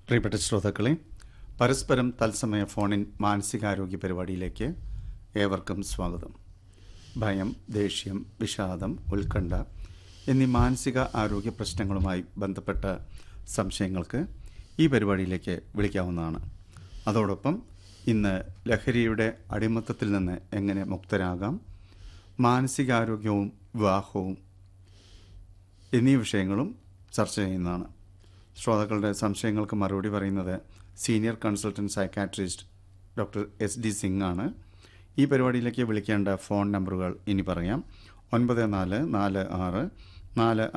പ്രിയപ്പെട്ട ശ്രോതാക്കളെ പരസ്പരം തത്സമയ ഫോണിൻ മാനസികാരോഗ്യ പരിപാടിയിലേക്ക് ഏവർക്കും സ്വാഗതം ഭയം ദേഷ്യം വിഷാദം ഉത്കണ്ഠ എന്നീ മാനസിക ആരോഗ്യ പ്രശ്നങ്ങളുമായി ബന്ധപ്പെട്ട സംശയങ്ങൾക്ക് ഈ പരിപാടിയിലേക്ക് വിളിക്കാവുന്നതാണ് അതോടൊപ്പം ഇന്ന് ലഹരിയുടെ അടിമത്തത്തിൽ നിന്ന് എങ്ങനെ മുക്തരാകാം മാനസികാരോഗ്യവും വിവാഹവും എന്നീ വിഷയങ്ങളും ചർച്ച ചെയ്യുന്നതാണ് ശ്രോതാക്കളുടെ സംശയങ്ങൾക്ക് മറുപടി പറയുന്നത് senior consultant psychiatrist doctor S D Singh ആണ് ഈ പരിപാടിയിലേക്ക് വിളിക്കേണ്ട ഫോൺ നമ്പറുകൾ ഇനി പറയാം ഒൻപത് നാല് നാല് ആറ് നാല്